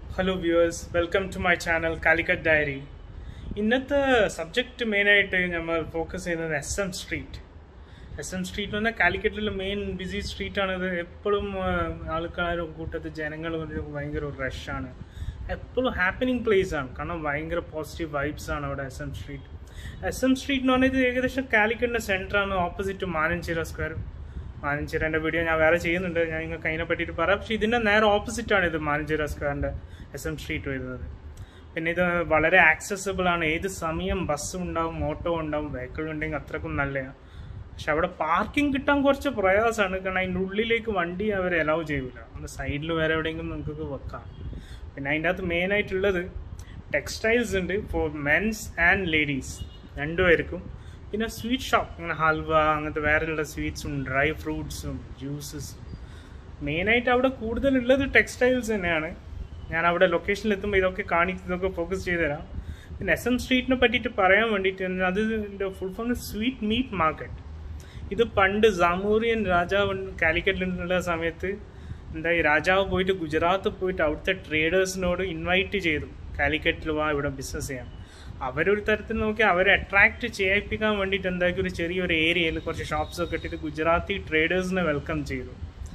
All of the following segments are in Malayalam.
Hello viewers welcome to my channel Calicut diary ഇന്നത്തെ സബ്ജക്റ്റ് മെയിനായിട്ട് നമ്മൾ ഫോക്കസ് ചെയ്യുന്നത് S M street S M street എന്ന് പറഞ്ഞാൽ കാലിക്കറ്റിലെ മെയിൻ ബിസി സ്ട്രീറ്റാണിത് എപ്പോഴും ആൾക്കാരും കൂട്ടത്തിൽ ജനങ്ങളും ഒരു ഭയങ്കര ഒരു റഷാണ് എപ്പോഴും ഹാപ്പനിങ് പ്ലേസ് ആണ് കാരണം ഭയങ്കര പോസിറ്റീവ് വൈബ്സ് ആണ് അവിടെ S M street S M street എന്ന് പറഞ്ഞാൽ ഇത് ഏകദേശം കാലിക്കറ്റിൻ്റെ സെൻറ്ററാണ് ഓപ്പോസിറ്റ് മാനഞ്ചിറ സ്ക്വയർ മാനഞ്ചിറൻ്റെ വീഡിയോ ഞാൻ വേറെ ചെയ്യുന്നുണ്ട് ഞാൻ നിങ്ങൾക്ക് അതിനെ പറ്റിയിട്ട് പറയാം പക്ഷേ ഇതിൻ്റെ നേരെ ഓപ്പോസിറ്റ് ആണ് ഇത് മാനഞ്ചിറ സ്ക്വയറിൻ്റെ എസ് എം സ്ട്രീറ്റ് വരുന്നത് പിന്നെ ഇത് വളരെ ആക്സസിബിൾ ആണ് ഏത് സമയം ബസ് ഉണ്ടാവും ഓട്ടോ ഉണ്ടാവും വെഹിക്കിൾ ഉണ്ടെങ്കിൽ അത്രക്കും നല്ലതാണ് പക്ഷെ അവിടെ പാർക്കിംഗ് കിട്ടാൻ കുറച്ച് പ്രയാസമാണ് കാരണം അതിൻ്റെ ഉള്ളിലേക്ക് വണ്ടി അവർ അലൗ ചെയ്യൂല നമ്മുടെ സൈഡിൽ വേറെ എവിടെയെങ്കിലും നമുക്ക് വെക്കാം പിന്നെ അതിൻ്റെ അകത്ത് മെയിനായിട്ടുള്ളത് ടെക്സ്റ്റൈൽസ് ഉണ്ട് ഫോർ മെൻസ് ആൻഡ് ലേഡീസ് രണ്ടുപേർക്കും പിന്നെ സ്വീറ്റ് ഷോപ്പ് അങ്ങനെ ഹൽവ അങ്ങനത്തെ വേറെയുള്ള സ്വീറ്റ്സും ഡ്രൈ ഫ്രൂട്ട്സും ജ്യൂസസും മെയിനായിട്ട് അവിടെ കൂടുതലുള്ളത് ടെക്സ്റ്റൈൽസ് തന്നെയാണ് ഞാൻ അവിടെ ലൊക്കേഷനിൽ എത്തുമ്പോൾ ഇതൊക്കെ കാണിച്ച് ഇതൊക്കെ ഫോക്കസ് ചെയ്ത് തരാം പിന്നെ എസ് എം സ്ട്രീറ്റിനെ പറ്റിയിട്ട് പറയാൻ വേണ്ടിയിട്ട് അത് full form sweet meat market ഇത് പണ്ട് സാമൂറിയൻ രാജാവ് കാലിക്കറ്റിലുള്ള സമയത്ത് എന്താ ഈ രാജാവ് പോയിട്ട് ഗുജറാത്ത് പോയിട്ട് അവിടുത്തെ ട്രേഡേഴ്സിനോട് ഇൻവൈറ്റ് ചെയ്തു കാലിക്കറ്റിൽ വാ ഇവിടെ ബിസിനസ് ചെയ്യാം അവരൊരു തരത്തിൽ നോക്കി അവരെ അട്രാക്റ്റ് ചെയ്യിപ്പിക്കാൻ വേണ്ടിയിട്ട് എന്താക്കി ഒരു ചെറിയൊരു ഏരിയയിൽ കുറച്ച് ഷോപ്സ് ഒക്കെ ഇട്ടിട്ട് ഗുജറാത്തി ട്രേഡേഴ്സിനെ വെൽക്കം ചെയ്തു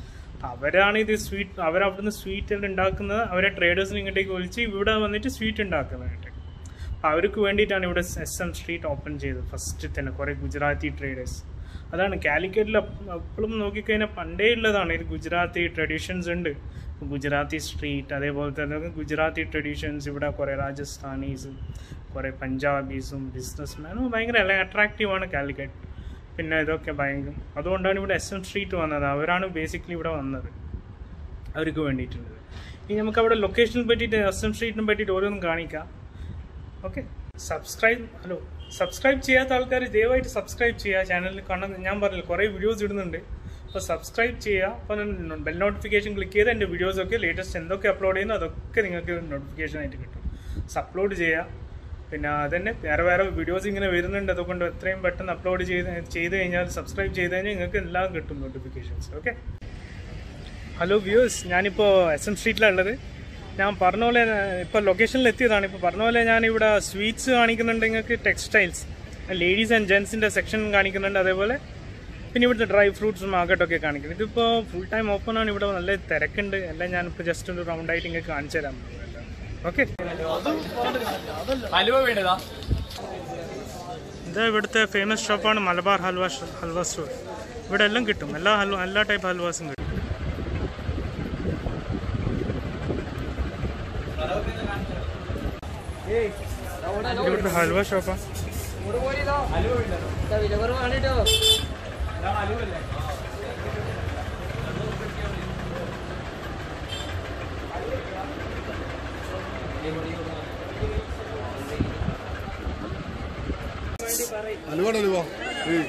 അവരാണ് ഇത് സ്വീറ്റ് അവരവിടുന്ന് സ്വീറ്റ് എല്ലാം ഉണ്ടാക്കുന്നത് അവരെ ട്രേഡേഴ്സിനെ ഇങ്ങോട്ടേക്ക് വിളിച്ച് ഇവിടെ വന്നിട്ട് സ്വീറ്റ് ഉണ്ടാക്കുന്നതായിട്ട് അപ്പോൾ അവർക്ക് വേണ്ടിയിട്ടാണ് ഇവിടെ എസ് എം സ്ട്രീറ്റ് ഓപ്പൺ ചെയ്തത് ഫസ്റ്റ് തന്നെ കുറേ ഗുജറാത്തി ട്രേഡേഴ്സ് അതാണ് കാലിക്കറ്റിൽ എപ്പോഴും നോക്കിക്കഴിഞ്ഞാൽ പണ്ടേ ഉള്ളതാണ് ഇത് ഗുജറാത്തി ട്രഡീഷൻസ് ഉണ്ട് ഗുജറാത്തി സ്ട്രീറ്റ് അതേപോലെ തന്നെ ഗുജറാത്തി ട്രഡീഷൻസ് ഇവിടെ കുറേ രാജസ്ഥാനീസും കുറേ പഞ്ചാബീസും ബിസിനസ്മാനും ഭയങ്കര അട്രാക്റ്റീവാണ് കാലിക്കറ്റ് പിന്നെ ഇതൊക്കെ ഭയങ്കര അതുകൊണ്ടാണ് ഇവിടെ എസ് എം സ്ട്രീറ്റ് വന്നത് അവരാണ് ബേസിക്കലി ഇവിടെ വന്നത് അവർക്ക് വേണ്ടിയിട്ടുള്ളത് ഇനി നമുക്ക് അവിടെ ലൊക്കേഷനെ പറ്റിയിട്ട് എസ് എം സ്ട്രീറ്റിനെ പറ്റിയിട്ട് ഓരോന്നും കാണിക്കാം ഓക്കെ സബ്സ്ക്രൈബ് ഹലോ സബ്സ്ക്രൈബ് ചെയ്യാത്ത ആൾക്കാർ ദയവായിട്ട് സബ്സ്ക്രൈബ് ചെയ്യുക ചാനലിൽ കാണാൻ ഞാൻ പറഞ്ഞില്ല കുറേ വീഡിയോസ് ഇടുന്നുണ്ട് അപ്പോൾ സബ്സ്ക്രൈബ് ചെയ്യുക അപ്പോൾ ബെൽ നോട്ടിഫിക്കേഷൻ ക്ലിക്ക് ചെയ്ത് എൻ്റെ വീഡിയോസൊക്കെ ലേറ്റസ്റ്റ് എന്തൊക്കെ അപ്ലോഡ് ചെയ്യുന്നു അതൊക്കെ നിങ്ങൾക്ക് നോട്ടിഫിക്കേഷൻ ആയിട്ട് കിട്ടും അപ്ലോഡ് ചെയ്യുക പിന്നെ അതന്നെ വേറെ വേറെ വീഡിയോസ് ഇങ്ങനെ വരുന്നുണ്ട് അതുകൊണ്ട് എത്രയും പെട്ടെന്ന് അപ്ലോഡ് ചെയ്ത് ചെയ്ത് കഴിഞ്ഞാൽ സബ്സ്ക്രൈബ് ചെയ്ത് കഴിഞ്ഞാൽ നിങ്ങൾക്ക് എല്ലാം കിട്ടും നോട്ടിഫിക്കേഷൻസ് ഓക്കെ ഹലോ വ്യൂവേഴ്സ് ഞാനിപ്പോൾ എസ് എം സ്ട്രീറ്റിലാണ് ഉള്ളത് ഞാൻ പറഞ്ഞ പോലെ ഇപ്പോൾ ലൊക്കേഷനിൽ എത്തിയതാണ് ഇപ്പോൾ പറഞ്ഞ പോലെ ഞാനിവിടെ സ്വീറ്റ്സ് കാണിക്കുന്നുണ്ട് നിങ്ങൾക്ക് ടെക്സ്റ്റൈൽസ് ലേഡീസ് ആൻഡ് ജെൻസിൻ്റെ സെക്ഷൻ കാണിക്കുന്നുണ്ട് അതേപോലെ പിന്നെ ഇവിടുത്തെ ഡ്രൈ ഫ്രൂട്ട്സ് മാർക്കറ്റൊക്കെ കാണിക്കുന്നത് ഇതിപ്പോൾ ഫുൾ ടൈം ഓപ്പൺ ആണ് ഇവിടെ നല്ല തിരക്കുണ്ട് എല്ലാം ഞാനിപ്പോൾ ജസ്റ്റ് ഒരു റൗണ്ട് ആയിട്ട് ഇങ്ങനെ കാണിച്ചു തരാം ഓക്കെ ഹലുവ വേണ്ടതാ ഇത് ഇവിടുത്തെ ഫേമസ് ഷോപ്പാണ് മലബാർ ഹൽവ ഷ- ഹൽവ സ്റ്റോർ ഇവിടെ എല്ലാം കിട്ടും എല്ലാ ഹൽവ എല്ലാ ടൈപ്പ് ഹൽവാസും കിട്ടും ഇത് ഇവിടുത്തെ ഹൽവ ഷോപ്പാ വില കുറവാണ് കേട്ടോ അലുവാണ് അലുവ ഏയ്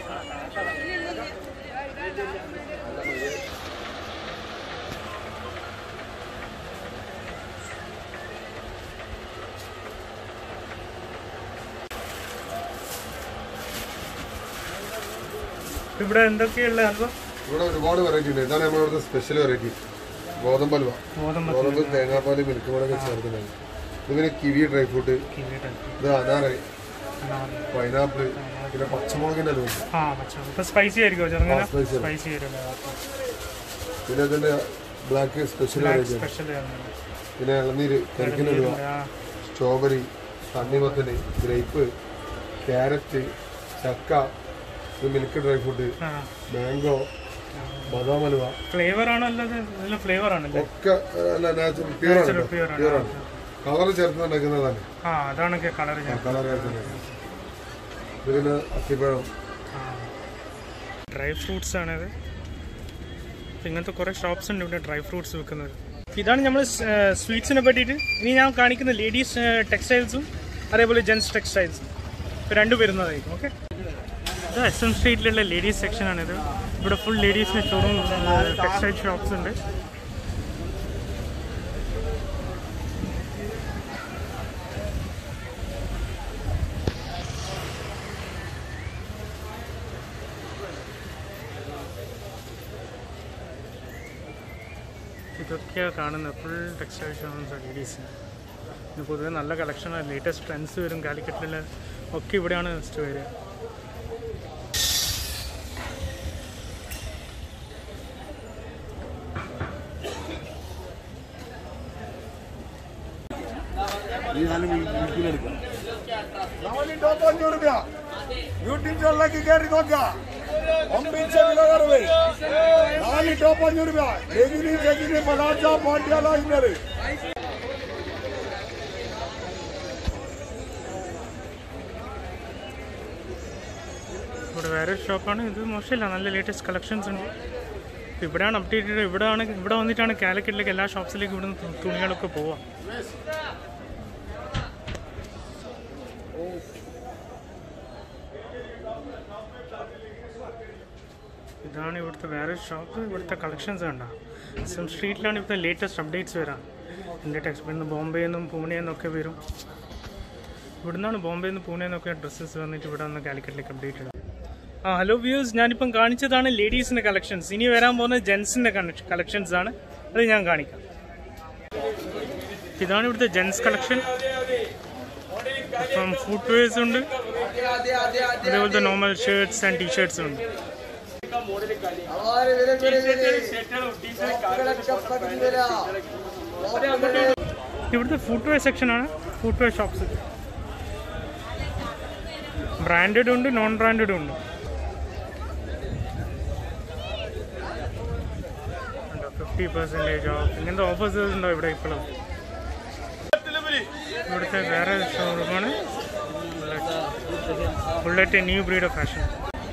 ഇവിടെ എന്തൊക്കെയുള്ള ഹൽവ ഇവിടെ ഒരുപാട് വെറൈറ്റി ഉണ്ട് ഇതാണ് നമ്മുടെ ഇവിടുത്തെ സ്പെഷ്യൽ വെറൈറ്റി ഗോതമ്പ് അലുവ ഗോതമ്പ് ഗോതമ്പ് തേങ്ങാപ്പാല് മിൽക്ക് മേടൊക്കെ ചേർത്തിട്ടുണ്ട് ഇതിങ്ങനെ കിവി ഡ്രൈ ഫ്രൂട്ട് ഇത് അനാറ് പൈനാപ്പിൾ പിന്നെ പച്ചമുളകിന്റെ അലുവ ഉണ്ട്. ആ പച്ച ഇപ്പൊ സ്പൈസി ആയിരിക്കും ചെറുങ്ങനെ ആ, spicy ആണ്. സ്പൈസി ആയിരിക്കും പിന്നെ ഇതിന്റെ ബ്ലാക്ക് സ്പെഷ്യൽ വെറൈറ്റി ഉണ്ട് സ്പെഷ്യൽ പിന്നെ ഇളനീര് കരിക്കിൻ അലുവ സ്ട്രോബെറി തണ്ണിമത്തന് ഗ്രേപ്പ് ക്യാരറ്റ് ചക്ക ഇത് മിൽക്ക് ഡ്രൈ ഫ്രൂട്ട് മാംഗോ ബദാം അലുവ ഫ്ലേവർ ആണോ അല്ലാതെ നല്ല ഫ്ലേവർ ആണല്ലേ ഒക്കെ അല്ല നാച്ചുറൽ പ്യൂർ ആണ് Natural, pure ആണ്. പ്യൂർ ആണ് കളർ ചേർത്ത് ഉണ്ടാക്കുന്നതാണ് ആ അതാണൊക്കെ കളർ ഞാൻ കളർ ചേർത്ത് ഇത് പിന്നെ അത്തിപ്പഴം ഡ്രൈ ഫ്രൂട്ട്സ് ആണിത് അപ്പൊ ഇങ്ങനത്തെ കുറേ ഷോപ്സ് ഉണ്ട് ഇവിടെ ഡ്രൈ ഫ്രൂട്ട്സ് വിൽക്കുന്നത് ഇതാണ് നമ്മൾ സ്വീറ്റ്സിനെ പറ്റിയിട്ട് ഇനി ഞാൻ കാണിക്കുന്ന ലേഡീസ് ടെക്സ്റ്റൈൽസും അതേപോലെ ജെൻസ് ടെക്സ്റ്റൈൽസും ഇപ്പോൾ രണ്ടും വരുന്നതായിരിക്കും ഓക്കെ ഇത് എസ് എം സ്ട്രീറ്റിലുള്ള ലേഡീസ് സെക്ഷനാണിത് ഇവിടെ ഫുൾ ലേഡീസിന് ഷോറൂം ടെക്സ്റ്റൈൽ ഷോപ്സ് ഉണ്ട് ഇത് ഇതൊക്കെയാണ് കാണുന്നത് ഫുൾ ടെക്സ്റ്റൈൽ ഷോസ് ലേഡീസ് ഇത് പൊതുവെ നല്ല കളക്ഷനാണ് ലേറ്റസ്റ്റ് ട്രെൻഡ്സ് വരും കാലിക്കറ്റിൽ ഒക്കെ ഇവിടെയാണ് നെക്സ്റ്റ് വരിക നാല് ടോപ്പ് അഞ്ഞൂറ് രൂപ യൂട്യൂബ് ചാനലിലേക്ക് കയറി നോക്കാം ഒമ്പിച്ച വില കുറവ് നാല് ടോപ്പ് അഞ്ഞൂറ് രൂപ രജനി രജനി പലാച്ച പാണ്ഡ്യാല ഇന്നത് ഇവിടെ വേറെ ഷോപ്പാണ് ഇത് മോശമില്ല നല്ല ലേറ്റസ്റ്റ് കളക്ഷൻസ് ഉണ്ട് ഇപ്പം ഇവിടെയാണ് അപ്ഡേറ്റ് ഇവിടെയാണ് ഇവിടെ വന്നിട്ടാണ് കാലിക്കറ്റിലേക്ക് എല്ലാ ഷോപ്സിലേക്ക് ഇവിടുന്ന് തു- തുണികളൊക്കെ പോവാം ഇതാണ് ഇവിടുത്തെ വേറെ ഷോപ്പ് ഇവിടുത്തെ കളക്ഷൻസ് കണ്ട സം സ്ട്രീറ്റിലാണ് ഇവിടുത്തെ ലേറ്റസ്റ്റ് അപ്ഡേറ്റ്സ് വരാം എൻ്റെ ടെക്സ്റ്റ് ഇവിടുന്ന് ബോംബെയിൽ നിന്നും പൂനെയിൽ നിന്നൊക്കെ വരും ഇവിടുന്നാണ് ബോംബെയിൽ നിന്ന് പൂനെയിൽ നിന്നൊക്കെ ഡ്രസ്സസ് വന്നിട്ട് ഇവിടെ വന്ന് കാലിക്കറ്റിലേക്ക് അപ്ഡേറ്റ് ഇടും ആ ഹലോ വ്യൂസ് ഞാനിപ്പം കാണിച്ചതാണ് ലേഡീസിൻ്റെ കളക്ഷൻസ് ഇനി വരാൻ പോകുന്നത് ജെൻസിൻ്റെ കളക്ഷൻസ് ആണ് അത് ഞാൻ കാണിക്കാം ഇതാണ് ഇവിടുത്തെ ജെൻസ് കളക്ഷൻ ഇപ്പം ഫുഡ് വെയർസ് ഉണ്ട് അതേപോലത്തെ normal shirts and T shirts ഉണ്ട് ഇവിടുത്തെ foot wear section foot wear shops branded ഉണ്ട് നോൺ ബ്രാൻഡഡ് ഉണ്ട് ഫിഫ്റ്റി പെർസെൻറ്റേജ് ഓഫ് ഇങ്ങനത്തെ ഓഫേഴ്സ് ഉണ്ടോ ഇവിടെ ഇപ്പോഴും ഇവിടുത്തെ വേറെ ഷോറൂമാണ് bullet new breed of fashion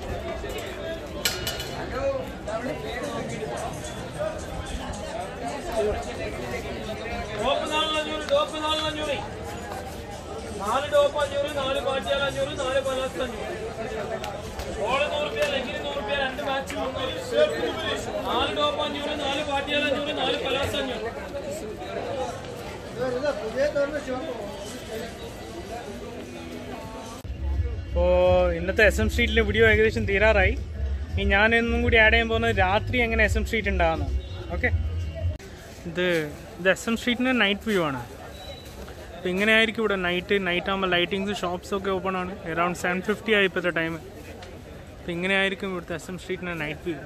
top നാലിന് അഞ്ഞൂറ് ടോപ്പ് നാലിന് അഞ്ഞൂറ് നാല് ടോപ്പ് അഞ്ഞൂറ് നാല് പാട്ടിയാൽ അഞ്ഞൂറ് നാല് പലാസ് അഞ്ഞൂറ് ഓള് നൂറ് പേർ എങ്ങനെ നൂറ് പേർ രണ്ട് മാച്ച് നാല് ടോപ്പ് അഞ്ഞൂറ് നാല് പാട്ടിയാൽ അഞ്ഞൂറ് നാല് പലാസ് അഞ്ഞൂറ് അപ്പോൾ ഇന്നത്തെ എസ് എം സ്ട്രീറ്റിലെ വീഡിയോ ഏകദേശം തീരാറായി ഇനി ഞാൻ എന്നും കൂടി ആഡ് ചെയ്യാൻ പോകുന്നത് രാത്രി എങ്ങനെ എസ് എം സ്ട്രീറ്റ് ഉണ്ടാകുന്നു ഓക്കെ ഇത് ഇത് എസ് എം സ്ട്രീറ്റിൻ്റെ നൈറ്റ് വ്യൂ ആണ് അപ്പോൾ ഇങ്ങനെ ആയിരിക്കും ഇവിടെ നൈറ്റ് നൈറ്റ് ആകുമ്പോൾ ലൈറ്റിങ്സ് ഷോപ്സ് ഒക്കെ ഓപ്പൺ ആണ് അറൗണ്ട് സെവൻ ഫിഫ്റ്റി ആയി ഇപ്പോഴത്തെ ടൈം അപ്പോൾ ഇങ്ങനെ ആയിരിക്കും ഇവിടുത്തെ എസ് എം സ്ട്രീറ്റിൻ്റെ night view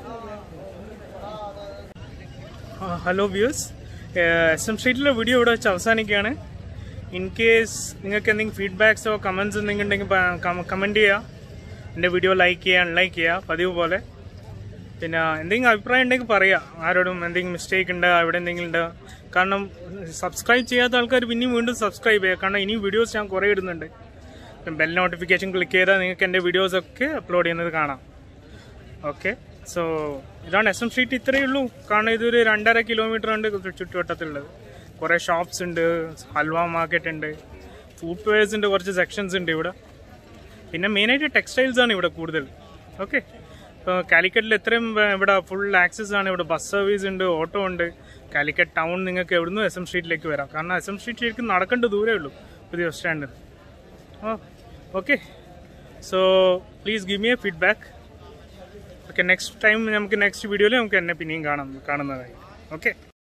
hello views S M സ്ട്രീറ്റിലെ വീഡിയോ ഇവിടെ വെച്ച് അവസാനിക്കുകയാണ് ഇൻ കേസ് നിങ്ങൾക്ക് എന്തെങ്കിലും ഫീഡ്ബാക്സോ കമൻസ് എന്തെങ്കിലും ഉണ്ടെങ്കിൽ കമൻറ്റ് ചെയ്യുക എൻ്റെ വീഡിയോ ലൈക്ക് ചെയ്യുക അൺലൈക്ക് ചെയ്യുക പതിവ് പോലെ പിന്നെ എന്തെങ്കിലും അഭിപ്രായം ഉണ്ടെങ്കിൽ പറയാം ആരോടും എന്തെങ്കിലും മിസ്റ്റേക്ക് ഉണ്ട് അവിടെ എന്തെങ്കിലും ഉണ്ട് കാരണം സബ്സ്ക്രൈബ് ചെയ്യാത്ത ആൾക്കാർ പിന്നെയും വീണ്ടും സബ്സ്ക്രൈബ് ചെയ്യുക കാരണം ഇനി വീഡിയോസ് ഞാൻ കുറേ ഇടുന്നുണ്ട് ബെൽ നോട്ടിഫിക്കേഷൻ ക്ലിക്ക് ചെയ്താൽ നിങ്ങൾക്ക് എൻ്റെ വീഡിയോസൊക്കെ അപ്ലോഡ് ചെയ്യുന്നത് കാണാം ഓക്കെ സോ ഇതാണ് എസ് എം സ്ട്രീറ്റ് ഇത്രയേ ഉള്ളൂ കാരണം ഇതൊരു രണ്ടര കിലോമീറ്റർ ഉണ്ട് ചുറ്റുവട്ടത്തുള്ളത് കുറേ ഷോപ്സ് ഉണ്ട് ഹൽവ മാർക്കറ്റ് ഉണ്ട് ഫുഡ് വെയർസ് ഉണ്ട് കുറച്ച് സെക്ഷൻസ് ഉണ്ട് ഇവിടെ പിന്നെ മെയിനായിട്ട് ടെക്സ്റ്റൈൽസ് ആണ് ഇവിടെ കൂടുതൽ ഓക്കെ ഇപ്പോൾ കാലിക്കറ്റിൽ എത്രയും വേ- ഇവിടെ ഫുൾ ആക്സസ് ആണ് ഇവിടെ ബസ് സർവീസ് ഉണ്ട് ഓട്ടോ ഉണ്ട് കാലിക്കറ്റ് ടൗൺ നിങ്ങൾക്ക് എവിടുന്നും എസ് എം സ്ട്രീറ്റിലേക്ക് വരാം കാരണം എസ് എം സ്ട്രീറ്റ് ശരിക്കും നടക്കേണ്ട ദൂരമേ ഉള്ളൂ പുതിയ ബസ് സ്റ്റാൻഡിൽ oh okay so please give me a feedback okay next time നമുക്ക് നെക്സ്റ്റ് വീഡിയോയിൽ നമുക്ക് എന്നെ പിന്നെയും കാണാം കാണുന്നതായി ഓക്കെ